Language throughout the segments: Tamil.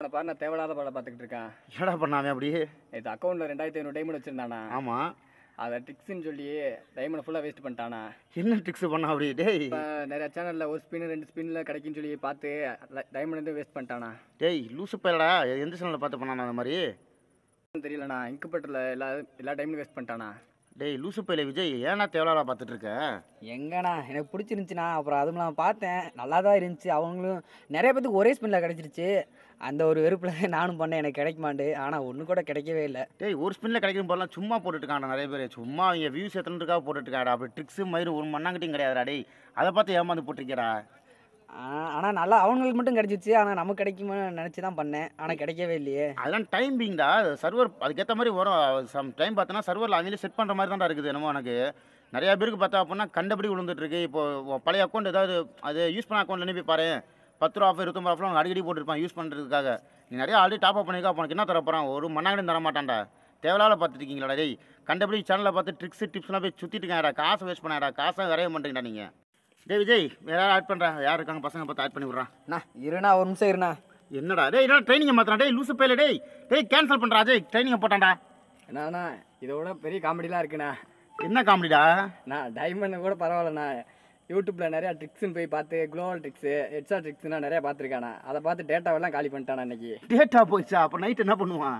அவனை பாரு நான் தேவையில்லாத படம் பார்த்துக்கிட்டு இருக்கேன் என்னடா பண்ணாமே அப்படி இது அக்கௌண்ட்டில் ரெண்டாயிரத்தி ஐநூறு டைமண்ட் வச்சுருந்தானா ஆமாம் அதை ட்ரிக்ஸ்னு சொல்லி டைமண்ட் ஃபுல்லாக வேஸ்ட் பண்ணிட்டானா என்ன ட்ரிக்ஸ் பண்ணா அப்படி டேய் இப்போ நிறைய சேனலில் ஒரு ஸ்பின் ரெண்டு ஸ்பின்னில் கிடைக்குன்னு சொல்லி பார்த்து டைமண்ட் வந்து வேஸ்ட் பண்ணிட்டானா டேய் லூசு பையலடா எந்த சேனலில் பார்த்து பண்ணானா அந்த மாதிரி தெரியலண்ணா இன்குபேட்டரில் எல்லா எல்லா டைமும் வேஸ்ட் பண்ணிட்டானா டேய் லூசு பையல விஜய் ஏன்னா தேவையில்லா பார்த்துட்டு இருக்க எங்கண்ணா எனக்கு பிடிச்சிருந்துச்சுண்ணா அப்புறம் அதுவும் நான் பார்த்தேன் நல்லா தான் இருந்துச்சு அவங்களும் நிறைய பேத்துக்கு ஒரே ஸ்பின்னில் கிடச்சிருச்சு அந்த ஒரு வெறுப்பில் நானும் பண்ணேன் எனக்கு கிடைக்குமாண்டு ஆனால் ஒன்று கூட கிடைக்கவே இல்லை டேய் ஒரு ஸ்பின்னில் கிடைக்கும் போதெல்லாம் சும்மா போட்டுட்டு இருக்காங்க நிறைய பேர் சும்மா அவங்க வியூஸ் எத்தனைக்காக போட்டுட்டு இருக்காடா அப்படி ட்ரிக்ஸு மயிறு ஒரு மண்ணாங்கட்டியும் கிடையாதுடா டேய் அதை பார்த்து ஏமாந்து போட்டிருக்கேடா ஆனால் நல்லா அவங்களுக்கு மட்டும் கிடச்சிச்சு ஆனால் நமக்கு கிடைக்குமா நினச்சி தான் பண்ணேன் ஆனால் கிடைக்கவே இல்லையே அதெல்லாம் டைமிங்டா சர்வர் அதுக்கேற்ற மாதிரி வரும் சம் டைம் பார்த்தோன்னா சர்வரில் அவங்களே செட் பண்ணுற மாதிரி தான்டா இருக்குது என்னமோ எனக்கு நிறையா பேருக்கு பார்த்தா அப்படின்னா கண்டபடி விழுந்துட்டு இருக்கு இப்போ உன் பழைய அக்கௌண்ட் ஏதாவது அது யூஸ் பண்ண அக்கௌண்ட்டில் போய் பாரு பத்து ரூபா ஆஃப் இருபத்தொம்பது ஆஃப்லாம் அடிக்கடி போட்டுருப்பான் யூஸ் பண்ணுறதுக்காக நீ நிறைய ஆல்ரெடி டாப் அப் பண்ணிக்கா உனக்கு என்ன தர போகிறான் ஒரு மண்ணாங்கடி தர மாட்டான்டா தேவையில்லாத பார்த்துட்டு இருக்கீங்களா டேய் கண்டபடி சேனலில் பார்த்து ட்ரிக்ஸ் டிப்ஸ்லாம் போய் சுற்றிட்டு இருக்காங்கடா காசை வேஸ்ட் பண்ணாடா காசை வரைய மாட்டேங்கடா நீங்கள் டேய் விஜய் வேற யாரும் ஆட் பண்ணுறா யார் இருக்காங்க பசங்க பார்த்து ஆட் பண்ணி விட்றான் அண்ணா இருண்ணா ஒரு நிமிஷம் இருண்ணா என்னடா டேய் என்ன ட்ரைனிங்கை மாத்திரம் டேய் லூசு பேல டேய் டேய் கேன்சல் பண்ணுறா அஜய் ட்ரைனிங்கை போட்டான்டா என்னண்ணா இதோட பெரிய காமெடிலாம் இருக்குண்ணா என்ன காமெடிடா நான் டைமண்ட் கூட பரவாயில்லண்ணா யூடியூப்பில் நிறையா ட்ரிக்ஸ்னு போய் பார்த்து குளோவல் ட்ரிக்ஸு ஹெட்ஸா ட்ரிக்ஸ்லாம் நிறையா பார்த்துருக்காண்ணா அதை பார்த்து டேட்டாவெல்லாம் காலி பண்ணிட்டானா இன்னைக்கு டேட்டா போயிடுச்சா அப்போ நைட் என்ன பண்ணுவான்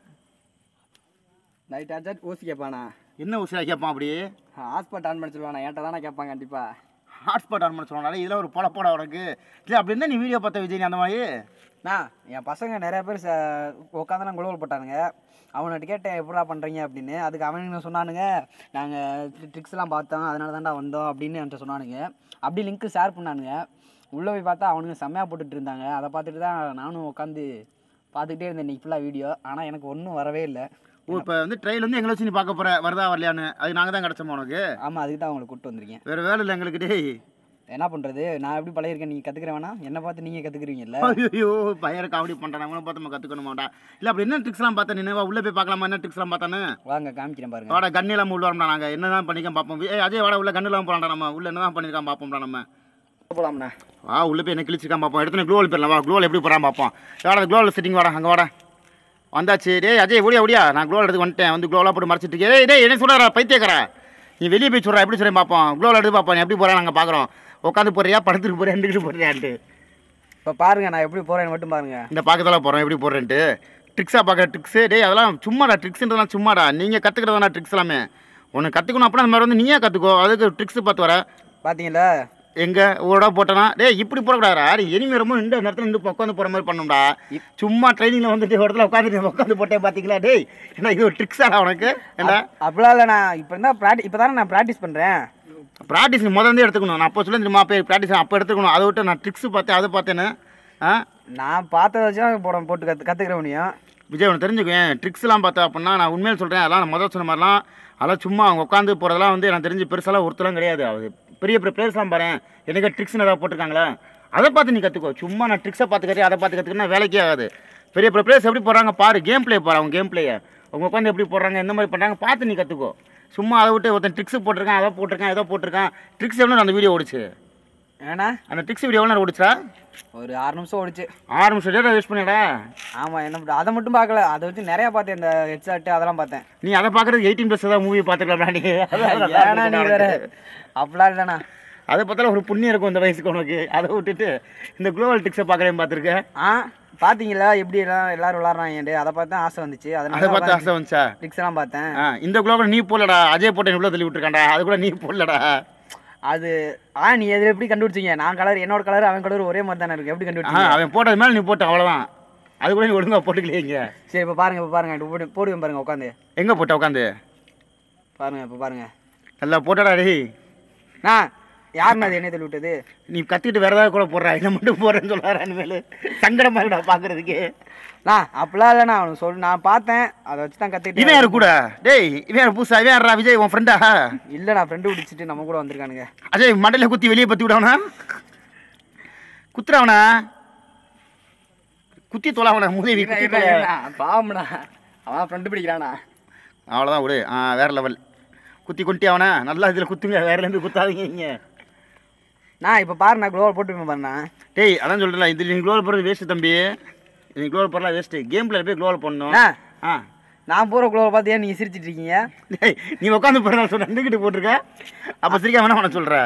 நைட் ஆச்சா ஊசி கேட்பானா என்ன உசிரா கேட்பான் அப்படி ஹாஸ்பாட் ஆன் பண்ண சொல்லுவானா என்கிட்ட தானே கேட்பான் கண்டிப்பாக ஹாட்ஸ்பாட் ஆன் பண்ண சொன்னாலே இதில் ஒரு பொழப்போட உனக்கு இல்லை அப்படி இருந்தா நீ வீடியோ பார்த்த விஜய் நீ அந்த மாதிரி அண்ணா என் பசங்க நிறைய பேர் ச உட்காந்துலாம் குளோவல் போட்டானுங்க அவன்கிட்ட கேட்டேன் எப்படா பண்ணுறீங்க அப்படின்னு அதுக்கு அவனுங்க சொன்னானுங்க நாங்கள் ட்ரிக்ஸ்லாம் பார்த்தோம் அதனால தான்டா வந்தோம் அப்படின்னு என்கிட்ட சொன்னானுங்க அப்படி லிங்க்கு ஷேர் பண்ணானுங்க உள்ளே போய் பார்த்தா அவனுங்க செம்மையாக போட்டுட்டு இருந்தாங்க அதை பார்த்துட்டு தான் நானும் உட்காந்து பார்த்துக்கிட்டே இருந்தேன் இன்னைக்கு ஃபுல்லாக வீடியோ ஆனால் எனக்கு ஒன்றும் வரவே இல்லை ஓ இப்போ வந்து ட்ரெயில் வந்து எங்களை வச்சு நீ பார்க்க போற வருதா வரலையான்னு அது நாங்கள் தான் கிடச்சோம் உனக்கு ஆமாம் அதுக்கு தான் அவங்களை கூப்பிட்டு வந்திருக்கேன் வேறு வேலை இல்லை எங்களுக்கு டேய் என்ன பண்ணுறது நான் எப்படி பழகிருக்கேன் நீங்கள் கற்றுக்கிற வேணா என்னை பார்த்து நீங்கள் கற்றுக்குறீங்கல்ல ஐயோ பையன் காமெடி பண்ணுறான் அவனை பார்த்து நம்ம கற்றுக்கணுமாடா இல்லை அப்படி என்ன ட்ரிக்ஸ்லாம் பார்த்தேன் நினைவா உள்ளே போய் பார்க்கலாமா என்ன ட்ரிக்ஸ்லாம் பார்த்தானு வாங்க காமிக்கிறேன் பாருங்க வாடா கண்ணிலாம் உள்ள வரோம்டா நாங்கள் என்ன தான் பண்ணிக்க பார்ப்போம் ஏய் அஜய் வாடா உள்ள கண்ணிலாம் போகலாம்டா நம்ம உள்ள என்ன தான் பண்ணியிருக்கான் பார்ப்போம்டா நம்ம போகலாம்ண்ணா வா உள்ள போய் என்ன கிழிச்சிருக்கான் பார்ப்போம் எடுத்து க்ளோவல் போயிடலாம் வா க்ளோவல் எப்படி போகிறான் பார்ப்போம் வாடா க்ளோவல் செட்டிங் வாடா அங்கே வாடா வந்தாச்சு டேய் அஜய் ஓடியா ஓடியா நான் க்ளோவல் எடுத்து வந்துட்டேன் வந்து க்ளோவலாக போட்டு மறைச்சிட்டு இருக்கேன் டேய் டேய் என்ன சொல்கிறா பைத்தியக்காரா நீ வெளியே போய் சொல்கிறா எப்படி சொல்கிறேன் பார்ப்போம் க்ளோவல் எடுத்து பார்ப்போம் நீ எப்படி போகிறா நாங்கள் பார்க்குறோம் உட்காந்து போறியா படத்துக்கு போறியா எண்டுக்கிட்டு போறியான்ட்டு இப்போ பாருங்க நான் எப்படி போகிறேன்னு மட்டும் பாருங்க இந்த பார்க்கறதெல்லாம் போகிறோம் எப்படி போடுறேன்ட்டு ட்ரிக்ஸாக பார்க்குற ட்ரிக்ஸு டேய் அதெல்லாம் சும்மாடா ட்ரிக்ஸ்ன்றதெல்லாம் சும்மாடா நீங்கள் கற்றுக்கிறதா ட்ரிக்ஸ் எல்லாமே ஒன்று கற்றுக்கணும் அப்படின்னா அந்த மாதிரி வந்து நீயே கற்றுக்கோ அதுக்கு ட்ரிக்ஸ் பார்த்து வர பார்த்தீங்களா எங்க ஓடா போட்டனா டேய் இப்படி போடக்கூடாதா எனிமே ரொம்ப நின்று நேரத்தில் நின்று உட்காந்து போகிற மாதிரி பண்ணும்டா சும்மா ட்ரைனிங்கில் வந்துட்டு ஒரு இடத்துல உட்காந்துட்டு உட்காந்து போட்டேன் பார்த்தீங்களா டேய் என்ன இது ஒரு ட்ரிக்ஸாடா உனக்கு என்ன அப்படிலாம் இல்லை நான் இப்போ தான் ப்ராக்டி இப்போ தானே நான் ப்ராக்டிஸ் பண்ணுறேன் ப்ராக்டிஸ் நீ முதல்ல எடுத்துக்கணும் நான் அப்போ சொல்லி தெரியுமா போய் ப்ராக்டிஸ் அப்போ எடுத்துக்கணும் அதை விட்டு நான் ட்ரிக்ஸ் பார்த்தேன் அதை பார்த்தேன்னு ஆ நான் பார்த்தத வச்சு தான் போட போட்டு கற்று கற்றுக்கிற முடியும் விஜய் உனக்கு தெரிஞ்சுக்குவேன் ட்ரிக்ஸ்லாம் பார்த்தா அப்படின்னா நான் உண்மையில சொல்கிறேன் அதெல்லாம் நான் முதல்ல சொன்ன மாதிரிலாம் அதெல்லாம் சும்மா அவங்க உட்காந்து போகிறதெல்லாம் வந்து எனக்கு தெரிஞ்சு பெருசாலாம் ஒருத்தலாம் கிடையாது அது பெரிய பெரிய பிளேயர்ஸ்லாம் பாரு எனக்கு ட்ரிக்ஸ்னு ஏதாவது போட்டிருக்காங்களா அதை பார்த்து நீ கற்றுக்கோ சும்மா நான் ட்ரிக்ஸை பார்த்து கற்றி அதை பார்த்து கற்றுக்கினா வேலைக்கே ஆகாது பெரிய பெரிய பிளேயர்ஸ் எப்படி போடுறாங்க பாரு கேம் ப்ளே பாரு அவங்க கேம் ப்ளேயை அவங்க உட்காந்து எப்படி போடுறாங்க எந்த மாதிரி பண்ணுறாங்க பார்த்து நீ கற்றுக்கோ சும்மா அதை விட்டு ஒருத்தன் ட்ரிக்ஸ் போட்டிருக்கான் அதை போட்டிருக்கான் ஏதோ போட்டிருக்கான் ட்ரிக்ஸ் எவ்வளோ அந்த வீடியோ ஓடிச்சு ஏன்னா அந்த ட்ரிக்ஸ் வீடியோ எவ்வளோ நேரம் ஓடிச்சா ஒரு ஆறு நிமிஷம் ஓடிச்சு ஆறு நிமிஷம் டேட்டா வேஸ்ட் பண்ணிடா ஆமாம் என்ன பண்றது? அதை மட்டும் பார்க்கல அதை வச்சு நிறையா பார்த்தேன் இந்த ஹெட்செட்டு அதெல்லாம் பார்த்தேன் நீ அதை பார்க்குறது எயிட்டீன் ப்ளஸ் ஏதாவது மூவி பார்த்துக்கலாம் நீ ஏன்னா நீ வேற அப்படிலாம் இல்லைண்ணா அதை பார்த்தாலும் ஒரு புண்ணியம் இருக்கும் இந்த வயசுக்கு உனக்கு அதை விட்டுட்டு இந்த குளோபல் டிக்ஸை பார்க்குறேன் பார்த்துருக்கேன் ஆ பார்த்தீங்களா எப்படி எல்லாம் எல்லாரும் விளாட்றாங்க அதை பார்த்து தான் ஆசை வந்துச்சு அதை அதனால பார்த்து ஆசை வந்துச்சா ட்ரிக்ஸ்லாம் பார்த்தேன் ஆ இந்த குளோபல் நீ போடலடா அஜய் போட்ட இவ்வளோ தள்ளி விட்டுருக்காண்டா அது கூட நீ போடலடா அது ஆ நீ எதில் எப்படி கண்டுபிடிச்சீங்க நான் கலர் என்னோட கலர் அவன் கலர் ஒரே மாதிரி தானே இருக்கு எப்படி ஆ கண்டுபிடிச்சீங்க அவன் போட்டது மேலே நீ போட்ட அவ்வளோதான் அது கூட நீ ஒழுங்காக போட்டுக்கலையீங்க சரி இப்போ பாருங்க இப்போ பாருங்க இப்போ போடு போடுவேன் பாருங்க உட்காந்து எங்கே போட்ட உட்காந்து பாருங்க இப்போ பாருங்க நல்லா போட்டடா டேய் நான் யாருண்ணா அது என்ன தள்ளி விட்டது நீ கத்திட்டு வேற ஏதாவது கூட போடுறா என்ன மட்டும் போடுறேன்னு சொல்லாரு இனிமேல் சங்கடமா இருக்கா பார்க்கறதுக்கு நான் அப்படிலாம் இல்லைண்ணா அவனுக்கு சொல் நான் பார்த்தேன் அதை வச்சு தான் இவன் கற்றுக்கிட்டேன் யாரு கூட டேய் இவன் யாரு புதுசா இவன் யாரா விஜய் உன் ஃப்ரெண்டா இல்லை நான் ஃப்ரெண்டு பிடிச்சிட்டு நம்ம கூட வந்திருக்கானுங்க அஜய் மண்டையில குத்தி வெளியே பத்தி விடவனா குத்துறவனா குத்தி தொலாவனா முதவி குத்தி தொலை பாவம்ண்ணா அவன் ஃப்ரெண்டு பிடிக்கிறானா அவ்வளோதான் விடு ஆ வேற லெவல் குத்தி கொட்டி அவனா நல்லா இதில் குத்துங்க வேற இருந்து குத்தாதீங்க நீங்க நான் இப்போ பாரு நான் குளோவல் போட்டு பாருண்ணா டேய் அதான் சொல்கிறேன் இது நீங்கள் குளோவில் போகிறது வேஸ்ட்டு தம்பி நீ க்ளோவல் போடலாம் வேஸ்ட்டு கேம் பிளேயர் போய் க்ளோவல் பண்ணணும் அண்ணா ஆ நான் போகிற குளோவை பார்த்து ஏன் நீங்கள் சிரிச்சிட்டு இருக்கீங்க டேய் நீ உட்காந்து போகிறதா சொன்ன நின்றுக்கிட்டு போட்டிருக்க அப்போ சிரிக்க வேணாம் உனக்கு சொல்கிற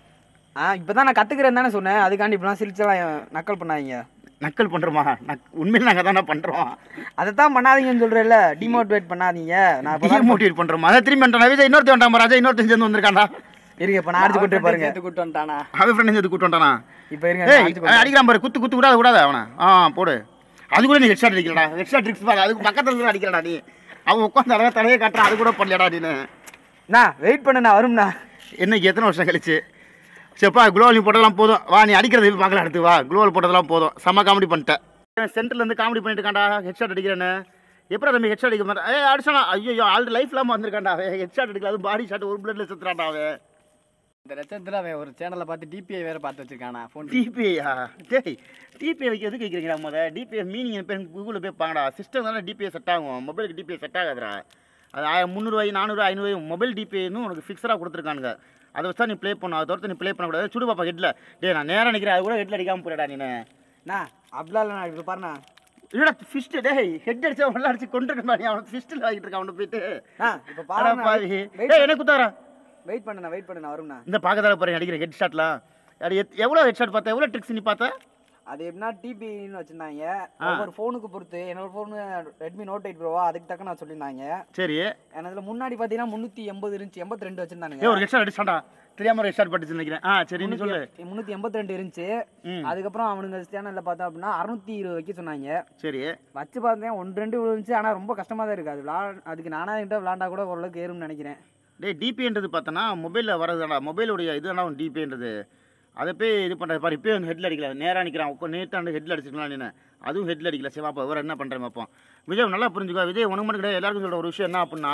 ஆ இப்போ தான் நான் கற்றுக்கிறேன் தானே சொன்னேன் அதுக்காண்டி இப்படிலாம் சிரிச்செல்லாம் நக்கல் பண்ணாதீங்க நக்கல் பண்ணுறோமா நக் உண்மையில் நாங்கள் தானே பண்ணுறோம் அதை தான் பண்ணாதீங்கன்னு சொல்கிறேன்ல டிமோட்டிவேட் பண்ணாதீங்க நான் இப்போ மோட்டிவேட் பண்ணுறோமா அதை திரும்பி வந்துட்டான் விஜய் இன்னொருத்த வந்துட்டான் ராஜா இன்னொருத்தன் சேர்ந்து வந்திருக்காண்டா இருங்க இப்போ நான் அடிச்சு கொண்டு பாருங்க சேர்த்து கூட்டு வந்துட்டானா அவன் ஃப்ரெண்ட் சேர்ந்து கூட்டு வந்துட்டானா இப்போ இருங்க நான் ஏய் அடிச்சு அவன் அடிக்கிறான் பாரு குத்து குத்து விடாத விடாத அவனை ஆ போடு அது கூட நீ ஹெட்ஷாட் அடிக்கலடா ஹெட்ஷாட் ட்ரிக்ஸ் பாரு அதுக்கு பக்கத்துல இருந்து அடிக்கலடா நீ அவன் உட்காந்து அழகா தலையை காட்டுறான் அது கூட பண்ணலடா நீனு அண்ணா வெயிட் பண்ணுண்ணா வரும்ண்ணா என்னைக்கு எத்தனை வருஷம் கழிச்சு சரிப்பா குளோவல் நீ போட்டதெல்லாம் போதும் வா நீ அடிக்கிறது போய் பார்க்கலாம் அடுத்து வா குளோவல் போட்டதெல்லாம் போதும் செம்ம காமெடி பண்ணிட்டேன் சென்டர்ல இருந்து காமெடி பண்ணிட்டு இருக்கான்டா ஹெட்ஷாட் அடிக்கிறேன்னு எப்படி தம்பி ஹெட்ஷாட் அடிக்க மாட்டேன் ஏ அடிச்சானா ஐயோ ஆல்ரெடி லைஃப் இல்லாமல் வந்திருக்கான்டா அவன் ஹெட்ஷாட் அடிக்கல அது பாடி ஷாட் ஒரு பிளட்ல செத்துறான்டா அவன் இந்த லட்சத்தில் அவன் ஒரு சேனலை பார்த்து டிபிஐ வேற பார்த்து வச்சிருக்கானா ஃபோன் டிபிஐயா டேய் டிபிஐ வைக்க எதுக்கு வைக்கிறீங்களா முத டிபிஐ மீனிங் போய் கூகுளில் போய் பாங்கடா சிஸ்டம் தானே டிபிஐ செட் ஆகும் மொபைலுக்கு டிபிஐ செட் ஆகாதுடா அது ஆயிரம் முந்நூறுவாய் நானூறு ஐநூறு மொபைல் டிபிஐன்னு உனக்கு ஃபிக்ஸடாக கொடுத்துருக்கானுங்க அதை வச்சா நீ ப்ளே பண்ணணும் அதை தவிர்த்து நீ ப்ளே பண்ணக்கூடாது சுடு பாப்பா ஹெட்டில் டேய் நான் நேராக நிற்கிறேன் அது கூட ஹெட்டில் அடிக்காமல் போயிடா நீ அண்ணா அப்படிலாம் இல்லைண்ணா இப்போ பாருண்ணா இல்லடா ஃபிஸ்ட்டு டேய் ஹெட் அடிச்சா உள்ள அடிச்சு கொண்டுருக்கா நீ அவனை ஃபிஸ்ட்டில் வாங்கிட்டு இருக்கான் அவனை போயிட்டு அண்ணா இப்போ அடா பாருண்ணா பாவி வெயிட் டேய் என்ன குத்தாரா வெயிட் பண்ணுண்ணா வெயிட் பண்ணுண்ணா வரும்ண்ணா இந்த பார்க்கறதால பாரு அடிக்கிற ஹெட் ஷாட்லாம் அது எத் எவ்வளோ ஹெட் ஷாட் பார்த்தா எவ்வளோ ட்ரிக்ஸ் நீ பார்த்த அது எப்படின்னா டிபின்னு வச்சிருந்தாங்க ஒவ்வொரு ஃபோனுக்கு பொறுத்து என்னோட ஃபோனு ரெட்மி நோட் எயிட் ப்ரோவா அதுக்கு தக்க நான் சொல்லியிருந்தாங்க சரி எனதுல முன்னாடி பார்த்தீங்கன்னா முந்நூற்றி எண்பது இருந்துச்சு எண்பத்தி ரெண்டு ஏ வச்சிருந்தானுங்க ஒரு ஹெட் ஷாட் அடிச்சாண்டா தெரியாம ஒரு ஹெட் ஷாட் பட்டுச்சு நினைக்கிறேன் ஆ சரி நீ சொல்லு முந்நூற்றி எண்பத்தி ரெண்டு இருந்துச்சு ம் அதுக்கப்புறம் அவனுங்க சேனலில் பார்த்தோம் அப்படின்னா அறுநூத்தி இருபது வைக்க சொன்னாங்க சரி வச்சு பார்த்தேன் ஒன்று ரெண்டு விழுந்துச்சு ஆனால் ரொம்ப கஷ்டமாக தான் இருக்குது அது விளா அதுக்கு நானாக கிட்ட விளாண்டா கூட ஓரளவுக்கு ஏறும்னு நினைக்கிறேன் டேய் டிபின்றது பார்த்தோன்னா மொபைலில் வரதுடா மொபைலுடைய இதுதான்டா உன் டிபின்றது அதை போய் இது பண்ணுறது பாரு இப்போ வந்து ஹெட்டில் அடிக்கல நேராக நிற்கிறான் உட்கா நேற்றாண்டு ஹெட்டில் அடிச்சிருக்கலாம் நீ அதுவும் ஹெட்டில் அடிக்கல சரி அப்போ வேறு என்ன பண்ணுறேன் பார்ப்போம் விஜய் நல்லா புரிஞ்சுக்கோ விஜய் உனக்கு மட்டும் கிடையாது எல்லாருக்கும் சொல்கிற ஒரு விஷயம் என்ன அப்படின்னா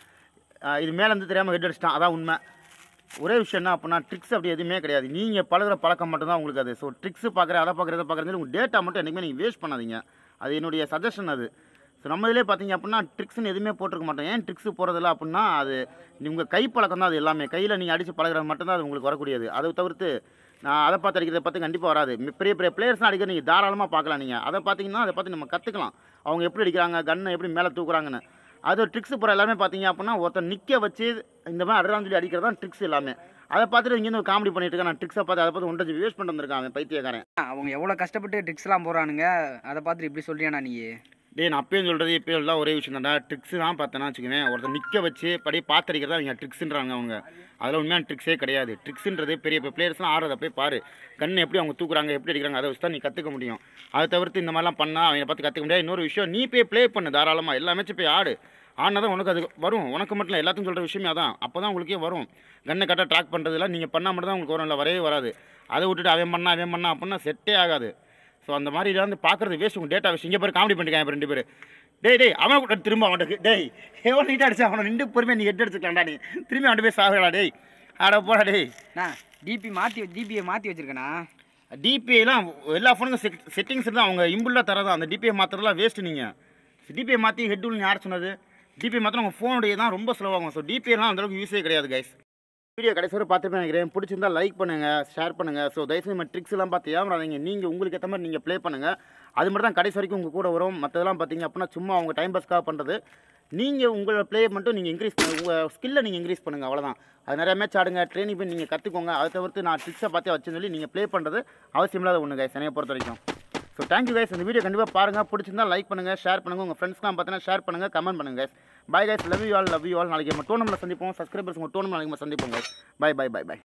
ஆஹ் இது மேலே இருந்து தெரியாமல் ஹெட் அடிச்சிட்டான் அதான் உண்மை ஒரே விஷயம் என்ன அப்படின்னா ட்ரிக்ஸ் அப்படி எதுவுமே கிடையாது நீங்கள் பழகுற பழக்கம் மட்டும்தான் உங்களுக்கு அது ஸோ ட்ரிக்ஸ் பார்க்குற அதை பார்க்குற இதை பார்க்குறது உங்கள் டேட்டா மட்டும் என்றைக்குமே நீங்கள் வேஸ்ட் பண்ணாதீங்க அது என்னுடைய சஜஷன் அது ஸோ நம்ம இதிலே பார்த்தீங்க அப்படின்னா ட்ரிக்ஸ்னு எதுவுமே போட்டிருக்க மாட்டோம் ஏன் ட்ரிக்ஸ் போகிறதில்ல அப்படின்னா அது உங்கள் கை பழக்கம் தான் அது எல்லாமே கையில் நீங்கள் அடித்து பழகுறது மட்டும்தான் அது உங்களுக்கு வரக்கூடியது அதை தவிர்த்து நான் அதை பார்த்து அடிக்கிறத பார்த்து கண்டிப்பாக வராது மி- பெரிய பெரிய பிளேயர்ஸ்லாம் அடிக்கிற நீங்கள் தாராளமாக பார்க்கலாம் நீங்கள் அதை பார்த்தீங்கன்னா அதை பார்த்து நம்ம கற்றுக்கலாம் அவங்க எப்படி அடிக்கிறாங்க கன்னை எப்படி மேலே தூக்குறாங்கன்னு அது ட்ரிக்ஸ் போகிற எல்லாமே பார்த்தீங்க அப்படின்னா ஒருத்தர் நிற்க வச்சு இந்த மாதிரி அடரான்னு சொல்லி அடிக்கிறது தான் ட்ரிக்ஸ் எல்லாமே அதை பார்த்துட்டு இங்கேருந்து ஒரு காமெடி பண்ணிட்டு இருக்கேன் நான் ட்ரிக்ஸை பார்த்து அதை பார்த்து ஒன்றரை வேஸ்ட் பண்ணிட்டு வந்திருக்கான் அவன் பைத்தியக்காரன் அவங்க எவ்வளோ கஷ்டப்பட்டு ட்ரிக்ஸ்லாம் போடுறானுங்க அதை பார்த்துட்டு இப்படி சொல்றியாண்ணா நீ டேய் நான் அப்பயும் சொல்கிறது இப்பயும் எல்லாம் ஒரே விஷயம் தான்டா ட்ரிக்ஸ் தான் பார்த்தேன்னா வச்சுக்கவேன் ஒருத்தர் நிற்க வச்சு படியே பார்த்துருக்கிறதா அவங்க ட்ரிக்ஸ்ன்றாங்க அவங்க அதில் உண்மையான ட்ரிக்ஸே கிடையாது ட்ரிக்ஸ்ன்றது பெரிய பெரிய பிளேயர்ஸ்லாம் ஆடுறத போய் பாரு கண் எப்படி அவங்க தூக்குறாங்க எப்படி அடிக்கிறாங்க அதை வச்சு தான் நீ கற்றுக்க முடியும் அதை தவிர்த்து இந்த மாதிரிலாம் பண்ணால் அவனை பார்த்து கற்றுக்க முடியாது இன்னொரு விஷயம் நீ போய் ப்ளே பண்ணு தாராளமாக எல்லா மேட்சும் போய் ஆடு ஆனா தான் உனக்கு அது வரும் உனக்கு மட்டும் இல்லை எல்லாத்துக்கும் சொல்கிற விஷயமே அதான் அப்போ தான் உங்களுக்கே வரும் கண்ணை கரெக்டாக ட்ராக் பண்ணுறதுலாம் நீங்கள் பண்ணால் மட்டும் தான் உங்களுக்கு வரும் இல்லை வரவே வராது அதை விட்டுட்டு அவன் பண்ணா அவன் பண்ணா அப்படின்னா செட்டே ஆகாது ஸோ அந்த மாதிரி இதை வந்து பார்க்குறது வேஸ்ட் உங்கள் டேட்டா வேஸ்ட் இங்கே பேர் காமெடி பண்ணிருக்காங்க இப்போ ரெண்டு பேர் டேய் டேய் அவனை கூட திரும்ப அவனுக்கு டேய் எவ்வளோ நீட்டாக அடிச்சா அவனை நின்று பொறுமையாக நீ ஹெட் அடிச்சுக்கலாம்டா நீ திரும்பி அவன் போய் சாகடா டேய் ஆட போடா டேய் அண்ணா டிபி மாற்றி டிபியை மாற்றி வச்சிருக்கேண்ணா டிபிஐலாம் எல்லா ஃபோனுக்கும் செட் செட்டிங்ஸ் தான் அவங்க இம்புல்லாக தரதான் அந்த டிபிஐ மாற்றுறதுலாம் வேஸ்ட்டு நீங்கள் டிபிஐ மாற்றி ஹெட்டுன்னு யார் சொன்னது டிபிஐ மாற்றினா உங்கள் ஃபோனுடைய தான் ரொம்ப ஸ்லோவாகும் ஸோ டிபிஐலாம் அந்தளவுக்கு யூஸே கிடையாது கைஸ் வீடியோ கடைசி வரை பார்த்துட்டு நினைக்கிறேன் பிடிச்சிருந்தா லைக் பண்ணுங்கள் ஷேர் பண்ணுங்கள் ஸோ தயவுசெய்து நம்ம ட்ரிக்ஸ் எல்லாம் பார்த்து ஏமாறாதீங்க நீங்கள் உங்களுக்கு ஏற்ற மாதிரி நீங்கள் ப்ளே பண்ணுங்கள் அது மட்டும் தான் கடைசி வரைக்கும் உங்கள் கூட வரும் மற்றதெல்லாம் பார்த்தீங்க அப்படின்னா சும்மா அவங்க டைம் பாஸ்க்காக பண்ணுறது நீங்கள் உங்களோட ப்ளே மட்டும் நீங்கள் இன்க்ரீஸ் பண்ண உங்கள் ஸ்கில்லை நீங்கள் இன்க்ரீஸ் பண்ணுங்கள் அவ்வளோதான் அது நிறைய மேட்ச் ஆடுங்க ட்ரைனிங் பண்ணி நீங்கள் கற்றுக்கோங்க அதை தவிர்த்து நான் ட்ரிக்ஸை பார்த்து வச்சுன்னு சொல்லி நீங்கள் ப்ளே பண்ணுறது அவசியம் இல்லாத ஒன்று கைஸ் என்னைய பொறுத்த வரைக்கும் ஸோ தேங்க்யூ கைஸ் இந்த வீடியோ கண்டிப்பாக பாருங்கள் பிடிச்சிருந்தா லைக் பண்ணுங்கள் ஷேர் பண்ணுங்கள் உங்கள் ஃப்ரெண்ட்ஸ்லாம் பார்த்தீங்கன்னா ஷேர் பண்ணுங்கள் கமெண்ட் பண்ணுங்கள் guys. bye guys love you all love you all நாளைக்கு நம்ம டோர்னமெண்ட்டில் சந்திப்போம் சப்ஸ்கிரைபர்ஸ் உங்கள் டோர்னமெண்ட் நாளைக்கு நம்ம சந்திப்போம் guys. bye bye bye bye